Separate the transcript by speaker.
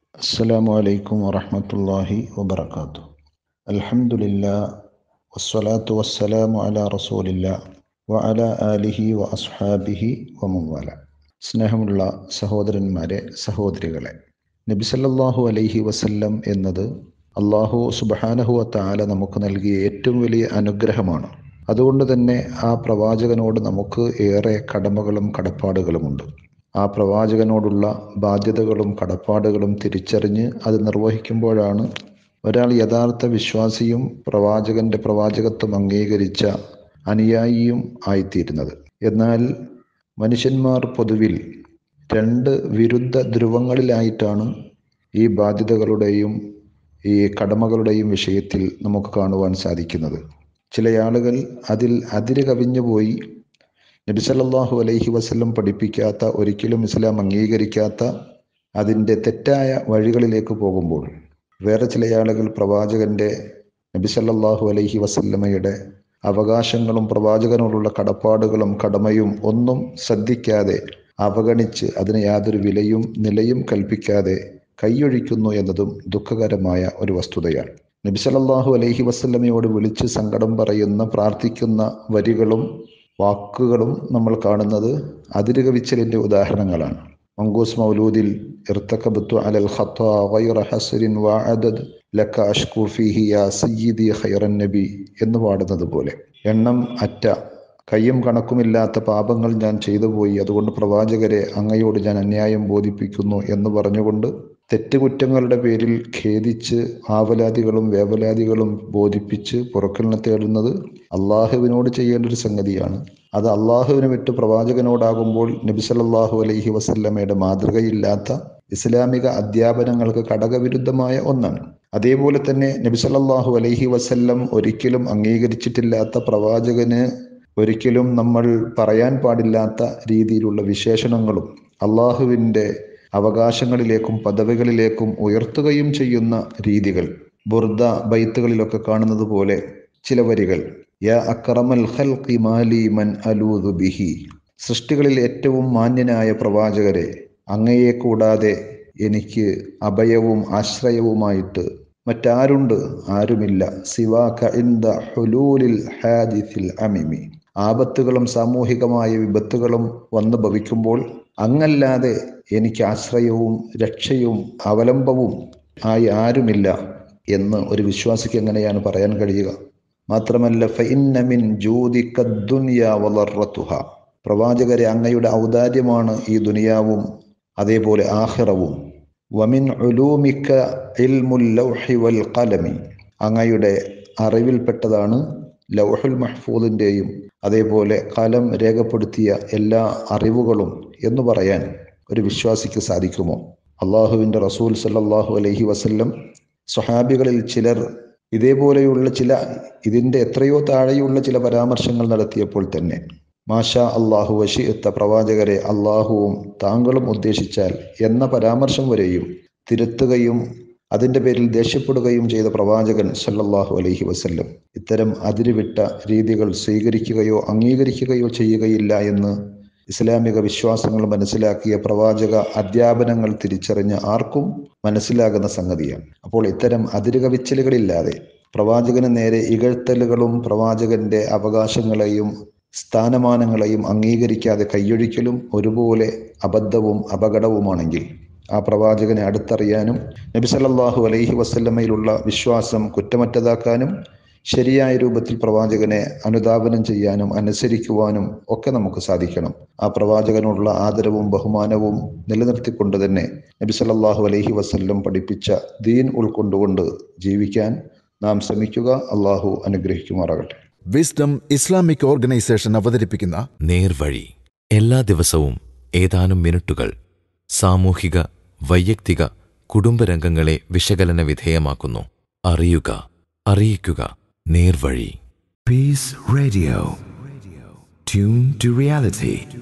Speaker 1: السلام عليكم ورحمة الله وبركاته الحمد لله والصلاة والسلام على رسول الله وعلى آله وأصحابه ومن والاه സ്നേഹമുള്ള സഹോദരന്മാരെ സഹോദരികളെ നബി സല്ലല്ലാഹു അലൈഹി വസല്ലം എന്നത് അള്ളാഹു സുബഹാനഹുവ താല നമുക്ക് നൽകിയ ഏറ്റവും വലിയ അനുഗ്രഹമാണ് അതുകൊണ്ട് തന്നെ ആ പ്രവാചകനോട് നമുക്ക് ഏറെ കടമകളും കടപ്പാടുകളുമുണ്ട് ആ പ്രവാചകനോടുള്ള ബാധ്യതകളും കടപ്പാടുകളും തിരിച്ചറിഞ്ഞ് അത് നിർവഹിക്കുമ്പോഴാണ് ഒരാൾ യഥാർത്ഥ വിശ്വാസിയും പ്രവാചകന്റെ പ്രവാചകത്വം അംഗീകരിച്ച അനുയായിയും ആയിത്തീരുന്നത് എന്നാൽ മനുഷ്യന്മാർ പൊതുവിൽ രണ്ട് വിരുദ്ധ ധ്രുവങ്ങളിലായിട്ടാണ് ഈ ബാധ്യതകളുടെയും ഈ കടമകളുടെയും വിഷയത്തിൽ നമുക്ക് കാണുവാൻ സാധിക്കുന്നത് ചില ആളുകൾ അതിൽ അതിര് കവിഞ്ഞുപോയി നബി സല്ലല്ലാഹു അലൈഹി വസല്ലം പഠിപ്പിക്കാത്ത ഒരിക്കലും ഇസ്ലാം അംഗീകരിക്കാത്ത അതിൻ്റെ തെറ്റായ വഴികളിലേക്ക് പോകുമ്പോൾ വേറെ ചില ആളുകൾ പ്രവാചകന്റെ നബി സല്ലല്ലാഹു അലൈഹി വസല്ലമയുടെ അവകാശങ്ങളും പ്രവാചകനോടുള്ള കടപ്പാടുകളും കടമയും ഒന്നും ശ്രദ്ധിക്കാതെ അവഗണിച്ച് അതിന് യാതൊരു വിലയും നിലയും കൽപ്പിക്കാതെ കൈയൊഴിക്കുന്നു എന്നതും ദുഃഖകരമായ ഒരു വസ്തുതയാണ് നബി സല്ലല്ലാഹു അലൈഹി വസല്ലമയോട് വിളിച്ച് സങ്കടം പറയുന്ന പ്രാർത്ഥിക്കുന്ന വരികളും വാക്കുകളും നമ്മൾ കാണുന്നത് അതിരുകവിച്ചലിൻ്റെ ഉദാഹരണങ്ങളാണ് മങ്കൂസ് മൗലൂദിൽ ഇർത്തക്കബത്തു അലൽ ഖത്താ ഗൈറ ഹസ്രിൻ വഅദദ് ലക അഷ്കു ഫീഹി യാ സയ്യിദി ഖൈറൻ നബി എന്ന് പാടുന്നത് പോലെ എണ്ണം അറ്റ കയ്യും കണക്കുമില്ലാത്ത പാപങ്ങൾ ഞാൻ ചെയ്തു പോയി അതുകൊണ്ട് പ്രവാചകരെ അങ്ങയോട് ഞാൻ അന്യായം ബോധിപ്പിക്കുന്നു എന്ന് പറഞ്ഞുകൊണ്ട് തെറ്റുകുറ്റങ്ങളുടെ പേരിൽ ഖേദിച്ച് ആവലാദികളും വേവലാദികളും ബോധിപ്പിച്ച് പുറക്കലിനെ തേടുന്നത് അള്ളാഹുവിനോട് ചെയ്യേണ്ട ഒരു സംഗതിയാണ് അത് അള്ളാഹുവിനെ വിട്ട് പ്രവാചകനോടാകുമ്പോൾ നബി സല്ലല്ലാഹു അലൈഹി വസല്ലമയുടെ മാതൃകയില്ലാത്ത ഇസ്ലാമിക അധ്യാപനങ്ങൾക്ക് ഘടകവിരുദ്ധമായ ഒന്നാണ് അതേപോലെ തന്നെ നബി സല്ലല്ലാഹു അലൈഹി വസല്ലം ഒരിക്കലും അംഗീകരിച്ചിട്ടില്ലാത്ത പ്രവാചകന് ഒരിക്കലും നമ്മൾ പറയാൻ പാടില്ലാത്ത രീതിയിലുള്ള വിശേഷണങ്ങളും അള്ളാഹുവിൻ്റെ അവകാശങ്ങളിലേക്കും പദവികളിലേക്കും ഉയർത്തുകയും ചെയ്യുന്ന രീതികൾ ബുർദ ബൈത്തുകളിലൊക്കെ കാണുന്നത് പോലെ ചില വരികൾ യാ അക്രമൽ ഖൽഖി മാലി മൻ അലൂദു ബിഹി സൃഷ്ടികളിൽ ഏറ്റവും മാന്യനായ പ്രവാചകരെ അങ്ങയെ കൂടാതെ എനിക്ക് അഭയവും ആശ്രയവുമായിട്ട് മറ്റാരുണ്ട് ആരുമില്ല സിവാക ഇന്ദ ഹുലൂലിൽ ഹാദിസിൽ അമിമി ആപത്തുകളും സാമൂഹികമായ വിപത്തുകളും വന്നു ഭവിക്കുമ്പോൾ അങ്ങല്ലാതെ എനിക്ക് ആശ്രയവും രക്ഷയും അവലംബവും ആയി ആരുമില്ല എന്ന് ഒരു വിശ്വാസിക്ക് എങ്ങനെയാണ് പറയാൻ കഴിയുക മാത്രമല്ല ഫൈന്നമിൻ വളർത്തുഹ പ്രവാചകരെ അങ്ങയുടെ ഔദാര്യമാണ് ഈ ദുനിയാവും അതേപോലെ ആഹിറവും വമിൻ ഉലൂമിക്ക ഇൽമുൽ ലൗഹി വൽ ഖലമി അങ്ങയുടെ അറിവിൽപ്പെട്ടതാണ് ലൗഹുൽ മഹ്ഫൂദിൻ്റെയും അതേപോലെ കലം രേഖപ്പെടുത്തിയ എല്ലാ അറിവുകളും എന്ന് പറയാൻ ഒരു വിശ്വാസിക്ക് സാധിക്കുമോ അള്ളാഹുവിൻ്റെ റസൂൽ സല്ലല്ലാഹു അലൈഹി വസല്ലം സ്വഹാബികളിൽ ചിലർ ഇതേപോലെയുള്ള ചില ഇതിൻ്റെ എത്രയോ താഴെയുള്ള ചില പരാമർശങ്ങൾ നടത്തിയപ്പോൾ തന്നെ മാഷാ അള്ളാഹു വശിഎത്ത പ്രവാചകരെ അള്ളാഹുവും താങ്കളും ഉദ്ദേശിച്ചാൽ എന്ന പരാമർശം വരെയും തിരുത്തുകയും അതിൻ്റെ പേരിൽ ദേഷ്യപ്പെടുകയും ചെയ്ത പ്രവാചകൻ സല്ലല്ലാഹു അലൈഹി വസല്ലം ഇത്തരം അതിരുവിട്ട രീതികൾ സ്വീകരിക്കുകയോ അംഗീകരിക്കുകയോ ചെയ്യുകയില്ല എന്ന് ഇസ്ലാമിക വിശ്വാസങ്ങൾ മനസ്സിലാക്കിയ പ്രവാചക അധ്യാപനങ്ങൾ തിരിച്ചറിഞ്ഞ ആർക്കും മനസ്സിലാകുന്ന സംഗതിയാണ് അപ്പോൾ ഇത്തരം അതിരുകവിച്ചലുകളില്ലാതെ പ്രവാചകന് നേരെ ഇകഴ്ത്തലുകളും പ്രവാചകന്റെ അവകാശങ്ങളെയും സ്ഥാനമാനങ്ങളെയും അംഗീകരിക്കാതെ കൈയൊഴിക്കലും ഒരുപോലെ അബദ്ധവും അപകടവുമാണെങ്കിൽ ആ പ്രവാചകനെ അടുത്തറിയാനും നബി സല്ലല്ലാഹു അലൈഹി വസല്ലമയിലുള്ള വിശ്വാസം കുറ്റമറ്റതാക്കാനും ശരിയായ രൂപത്തിൽ പ്രവാചകനെ അനുധാപനം ചെയ്യാനും അനുസരിക്കുവാനും ഒക്കെ നമുക്ക് സാധിക്കണം ആ പ്രവാചകനോടുള്ള ആദരവും ബഹുമാനവും നിലനിർത്തിക്കൊണ്ട് തന്നെ നബി സല്ലല്ലാഹു അലൈഹി വസല്ലം പഠിപ്പിച്ച ദീൻ ഉൾക്കൊണ്ടുകൊണ്ട് ജീവിക്കാൻ നാം ശ്രമിക്കുക അള്ളാഹു അനുഗ്രഹിക്കുമാറാകട്ടെ
Speaker 2: വിസ്ഡം ഇസ്ലാമിക് ഓർഗനൈസേഷൻ അവതരിപ്പിക്കുന്ന
Speaker 3: നേർവഴി എല്ലാ ദിവസവും ഏതാനും മിനിറ്റുകൾ സാമൂഹിക വൈയക്തിക കുടുംബരംഗങ്ങളെ വിശകലന വിധേയമാക്കുന്നു അറിയുക അറിയിക്കുക നേർവഴി
Speaker 4: Peace Radio. Tune to reality.